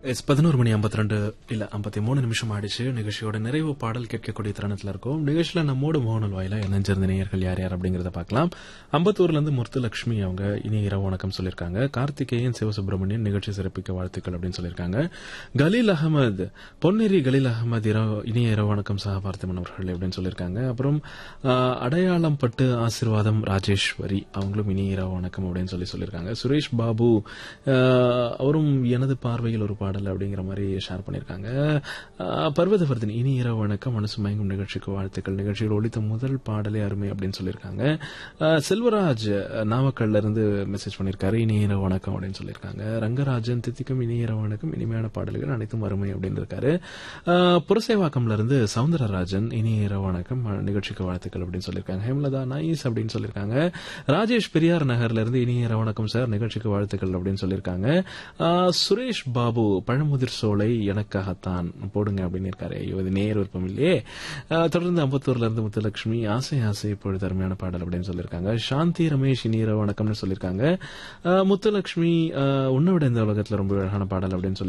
S பதினோரு மணி ஐம்பத்தி ரெண்டு இல்ல ஐம்பத்தி மூணு நிமிஷம் ஆயிடுச்சு நிகழ்ச்சியோட நிறைவு பாடல் கேட்கக்கூடிய தருணத்துல இருக்கும் நிகழ்ச்சியில நம்மோடு மோகனல் வாயில இணைஞ்சிருந்த நேயர்கள் யார் யார் அப்படிங்கறத பார்க்கலாம் அம்பத்தூர்ல இருந்து முருத்துலட்சுமி அவங்க இனி இரவு வணக்கம் சொல்லியிருக்காங்க கார்த்திகேயன் சிவசுப்பிரமணியன் நிகழ்ச்சி சிறப்பிக்க வாழ்த்துக்கள் அப்படின்னு சொல்லியிருக்காங்க கலீல் அகமது பொன்னேரி கலீல் அகமது இரவு இனிய இரவு வணக்கம் சகபார்த்திமன் அவர்கள் அப்படின்னு சொல்லியிருக்காங்க அப்புறம் ஆஹ், அடையாளம் பட்டு ஆசீர்வாதம் ராஜேஸ்வரி அவங்களும் இனி இரவு வணக்கம் அப்படின்னு சொல்லி சொல்லியிருக்காங்க சுரேஷ் பாபு ஆஹ், அவரும் எனது பார்வையில் ஒரு பாடல் அப்படிங்கிற மாதிரி ஷேர் பண்ணியிருக்காங்க ஆஹ், பர்வதவர்தன் இனி இரவு வணக்கம் மனசு மயங்கும் நிகழ்ச்சிக்கு வாழ்த்துக்கள் நிகழ்ச்சியில் ஒழித்த முதல் பாடலே அருமை அப்படின்னு சொல்லியிருக்காங்க ஆஹ், செல்வராஜ் நாமக்கல்ல இருந்து மெசேஜ் பண்ணியிருக்காரு இனி இரவு வணக்கம் அப்படின்னு சொல்லியிருக்காங்க ரங்கராஜன் தித்திக்கும் இனி இரவு வணக்கம் இனிமையான பாடல்கள் அனைத்தும் அருமை அப்படின்னு இருக்காரு ஆஹ், புரசேவாக்கம்ல இருந்து சவுந்தரராஜன் இனி இரவு வணக்கம் அஹ், நிகழ்ச்சிக்கு வாழ்த்துக்கள் அப்படின்னு சொல்லியிருக்காங்க ஹேமலதா நைஸ் அப்படின்னு சொல்லியிருக்காங்க ராஜேஷ் பெரியார் நகர்ல இருந்து இனி இரவு வணக்கம் சார் நிகழ்ச்சிக்கு வாழ்த்துக்கள் அப்படின்னு சொல்லியிருக்காங்க ஆஹ், சுரேஷ் பாபு பழமுதிர் சோலை எனக்காகத்தான் போடுங்க அப்படின்னு இருக்காரு ஐயோ இது நேர் விருப்பம் இல்லையே ஆஹ், தொடர்ந்து அம்பத்தூர்ல இருந்து முத்துலட்சுமி ஆசை ஆசை இப்பொழுது அருமையான பாடல் அப்படின்னு சொல்லியிருக்காங்க சாந்தி ரமேஷ் இனி இரவு வணக்கம்னு சொல்லியிருக்காங்க ஆஹ், முத்துலட்சுமி ஆஹ், உன்னை விட இந்த உலகத்துல ரொம்ப அழகான பாடல் அப்படின்னு சொல்லி